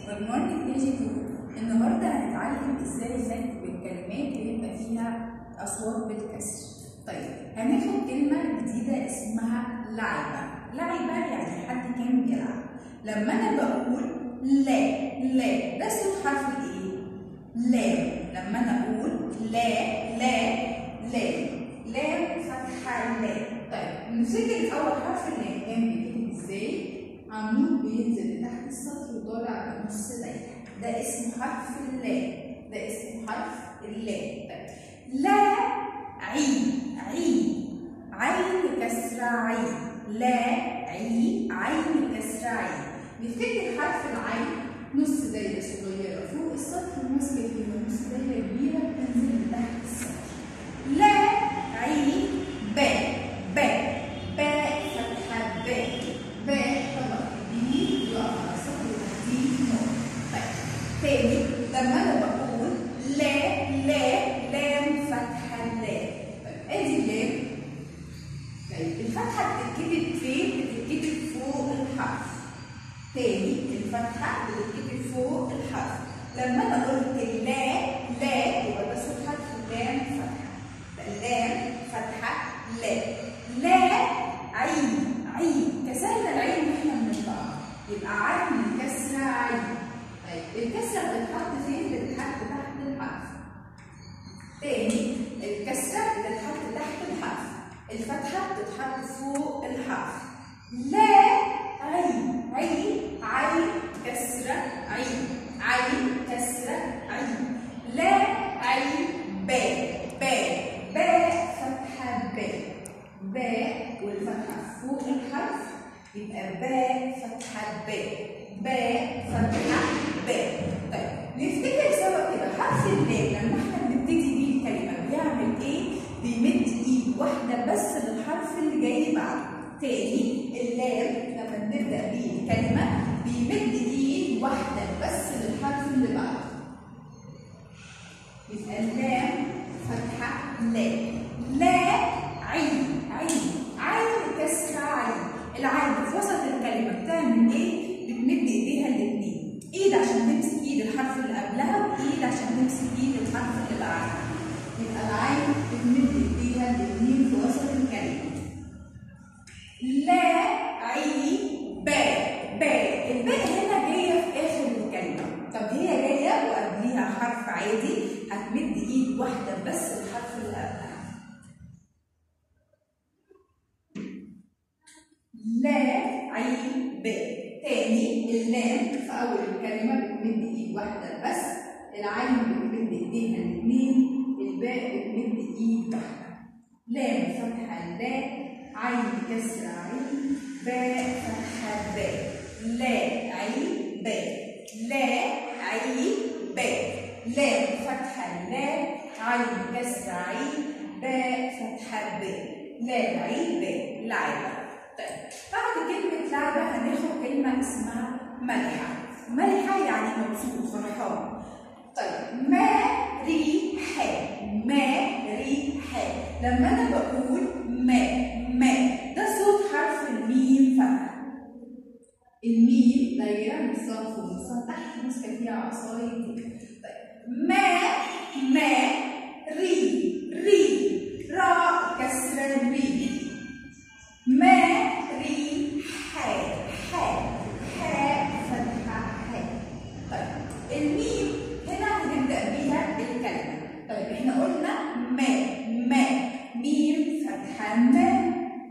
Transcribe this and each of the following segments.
Good morning KG 2 النهارده هنتعلم ازاي نكتب الكلمات ويبقى فيها اصوات بالكسر. طيب هناخد كلمه جديده اسمها لعبه. لعبه يعني حد كان بيلعب. لما انا بقول لا لا ده صوت حرف الايه؟ لام. لما انا اقول لا لا لا لام فتحه لا. طيب نفتكر اول حرف اللام كان بيتكتب ازاي؟ عمود بينزل لتحت السطر وطالع بنص دايره ده اسمه حرف اللام ده اسمه حرف اللام طيب لا عين عين عين كسر عين لا عين عين كسر عين نفتكر حرف العين نص دايره صغيره فوق السطر وماسكه فيها نص دايره كبيره بتنزل لتحت السطر لا عين باء باء باء فتحه باء باء طبق جديد يقف على سطر تحتيه نور طيب تاني لما انا بقول لا لا لام فتحه لا طيب ادي اللام طيب الفتحه بتتكتب فين؟ بتتكتب فوق الحرف تاني الفتحه بتتكتب فوق الحرف لما انا قلت لا لا يبقى ده صوت حرف اللام فتحه اللام فتحه لا لا عين عين كسرنا العين واحنا بنطلع يبقى عين كسرة عين طيب الكسرة بتتحط فين؟ بتتحط تحت الحرف تاني الكسرة بتتحط تحت الحرف الفتحة بتتحط فوق الحرف لا عين عين عين كسرة عين عين كسرة عين لا عين باء باء باء فتحة باء باء والفتحة فوق الحرف يبقى باء فتحة باء باء فتحة باء طيب نفتكر سوا كده حرف اللام لما احنا بنبتدي بيه الكلمة بيعمل ايه؟ بيمد ايد واحدة بس للحرف اللي جاي بعده تاني اللام لما بنبدأ بيه الكلمة بيمد ايد واحدة بس للحرف اللي بعده يبقى اللام فتحة لا لا عين عين عين كسر عين العين في وسط الكلمة بتعمل ايه؟ بتمد ايديها الاثنين ايد عشان تمسك ايد الحرف اللي قبلها وايد عشان تمسك ايد الحرف اللي بعدها يبقى العين بتمد ايديها الاثنين في وسط الكلمة لا عين باء باء الباء هنا جاية في آخر الكلمة طب هي جاية وقبليها حرف عادي هتمد ايد واحدة بس الحرف اللي قبلها لا عين باء تاني اللام في أول الكلمة بتمد إيد واحدة بس العين بتمد إيديها الاتنين الباء بتمد إيد واحدة لام فتحة لا عين كسر عين باء فتحة باء لا عين باء لا عين باء لام فتحة لا عين كسر عين باء فتحة باء لا عين باء لعبة طيب بعد كلمة لعبة هناخد كلمة اسمها ملحة ملحة يعني مبسوط فرحان طيب ما ريحة ما ريحة لما أنا بقول ما ما ده صوت حرف الميم فتحة الميم دايرة من الصف ومن الصف تحت ماسكة فيها عصاية طيب ما ما ري ري راء كسرة ري ما ري حاء حاء حاء فتحة حاء طيب الميم هنا هنبدأ بيها الكلمة طيب احنا قلنا ما ما ميم فتحة ما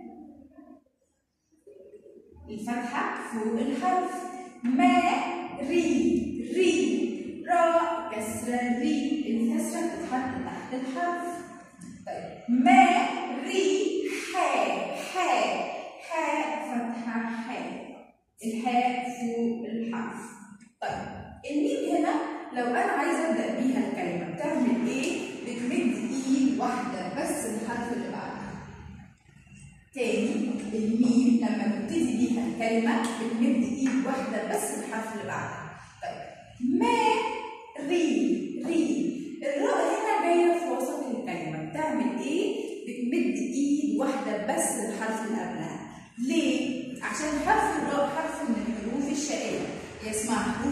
الفتحة فوق الحرف ما ري ري راء كسرة ري الكسرة بتتحط تحت الحرف طيب ما ري حاء حاء حاء فتحة حاء الحاء فوق الحرف طيب الميم هنا لو انا عايزه ابدا بيها الكلمه بتعمل ايه؟ بتمد ايد واحده بس الحرف اللي بعدها تاني الميم لما ببتدي بيها الكلمه بتمد ايد واحده بس الحرف اللي بعدها طيب ما ري ري الراء هنا جايه في وسط الكلمه بتعمل ايه؟ بتمد ايد واحده بس للحرف اللي قبلها ليه؟ عشان حرف الراء حرف من الحروف الشقيه هي اسمها حروف القطع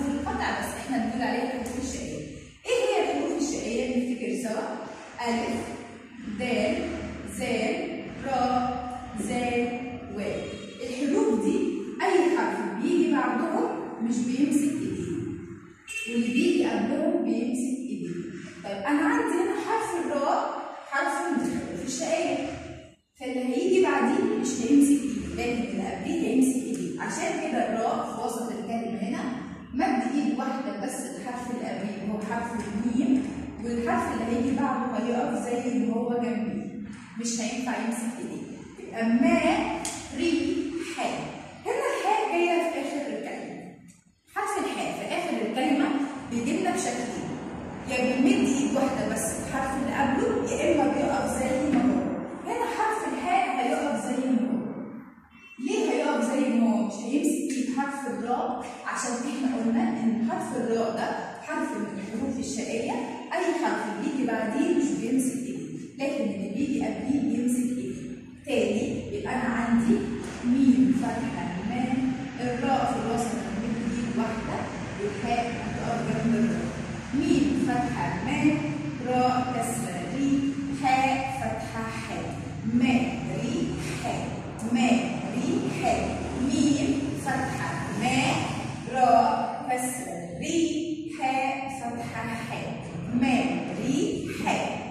لا بس احنا بنقول عليها الحروف الشقيه ايه هي الحروف الشقيه نفتكر سوا الف د ز ر ز و الحروف دي اي حرف بيجي بعدهم مش بيمسك ايديه واللي بيجي قبلهم بيمسك ايديه طيب انا عندي هنا حرف الراء حرف من الحروف الشقيه فاللي هيجي بعديه مش هيمسك ايديه لكن اللي قبليه هيمسك ايديه عشان كده الراء في وسط الكلمه هنا مد ايد واحده بس الحرف اللي قبليه وهو حرف الميم والحرف اللي هيجي بعده هيقف زي اللي هو جنبيه مش هينفع يمسك ايديه يبقى ما ري حاء هنا الحاء جايه في اخر الكلمه حرف الحاء في اخر الكلمه بيجي لنا بشكلين يا بنمد ايد واحده بس الحرف اللي قبله يا اما بيقف زي ما هو هنا حرف الحاء هيقف زي ما هو ليه هيقف زي ما هو مش هيمسك ايد حرف الراء عشان احنا قلنا ان حرف الراء ده حرف من الحروف الشقيه اي حرف بيجي بعديه مش بيمسك ايديه لكن اللي بيجي قبليه بيمسك ايديه تاني يبقى انا عندي ميم فتحه ما الراء في الوسط بنمد ايد واحده والحاء هتقف جنب الراء ميم فتحه ما راء كسره ري حاء فتحه حاء ما ري حاء ما ري حاء ميم فتحه ما راء كسره ري حاء فتحه حاء ما ري حاء